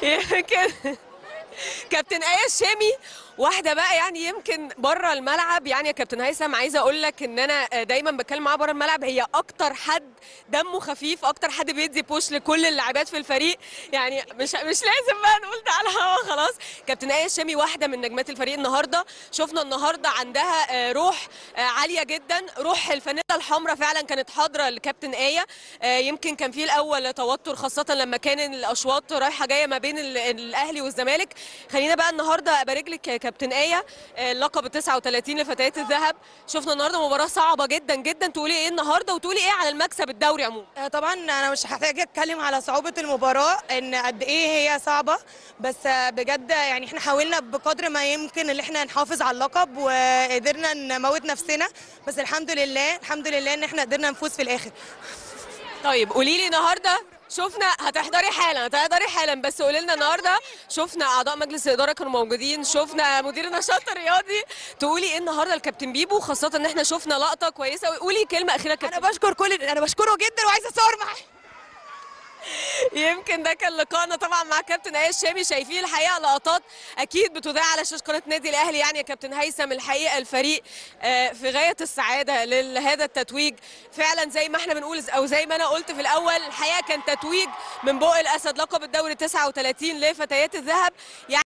يمكن كابتن آية الشامي واحدة بقى يعني يمكن بره الملعب يعني يا كابتن هيثم عايزة أقول لك إن أنا دايما بتكلم معاها بره الملعب هي أكتر حد دمه خفيف أكتر حد بيدي بوش لكل اللاعبات في الفريق يعني مش مش لازم بقى نقول ده على الهوا خلاص كابتن آية الشامي واحدة من نجمات الفريق النهاردة شفنا النهاردة عندها آه، روح آه، عالية جدا روح الفانيلا الحمراء فعلا كانت حاضرة لكابتن آية آه، يمكن كان في الأول توتر خاصة لما كان الأشواط رايحة جاية ما بين ال- الأهلي والزمالك خلينا بقى النهارده ابارك لك يا كابتن ايه آه، اللقب ال 39 لفتيات الذهب شفنا النهارده مباراه صعبه جدا جدا تقولي ايه النهارده وتقولي ايه على المكسب الدوري عموما آه، طبعا انا مش هحتاج اتكلم على صعوبه المباراه ان قد ايه هي صعبه بس آه، بجد يعني احنا حاولنا بقدر ما يمكن ان احنا نحافظ على اللقب وقدرنا نموت نفسنا بس الحمد لله الحمد لله ان احنا قدرنا نفوز في الاخر طيب قولي لي النهارده شفنا هتحضري حالا هتحضري حالا بس قولي لنا النهارده شفنا اعضاء مجلس الاداره كانوا موجودين شفنا مدير النشاط الرياضي تقولي ايه النهارده الكابتن بيبو خاصه ان احنا شفنا لقطه كويسه قوي. قولي كلمه اخيره كابتن انا بشكر كل انا بشكره جدا وعايزه اصور معاه يمكن ده كان لقائنا طبعا مع كابتن ايه الشامي شايفين الحقيقه لقطات اكيد بتذاع على شاشه قناه نادي الاهلي يعني يا كابتن هيثم الحقيقه الفريق آه، في غايه السعاده لهذا التتويج فعلا زي ما احنا بنقول او زي ما انا قلت في الاول الحقيقه كان تتويج من بوق الاسد لقب الدوري 39 لفتيات الذهب يعني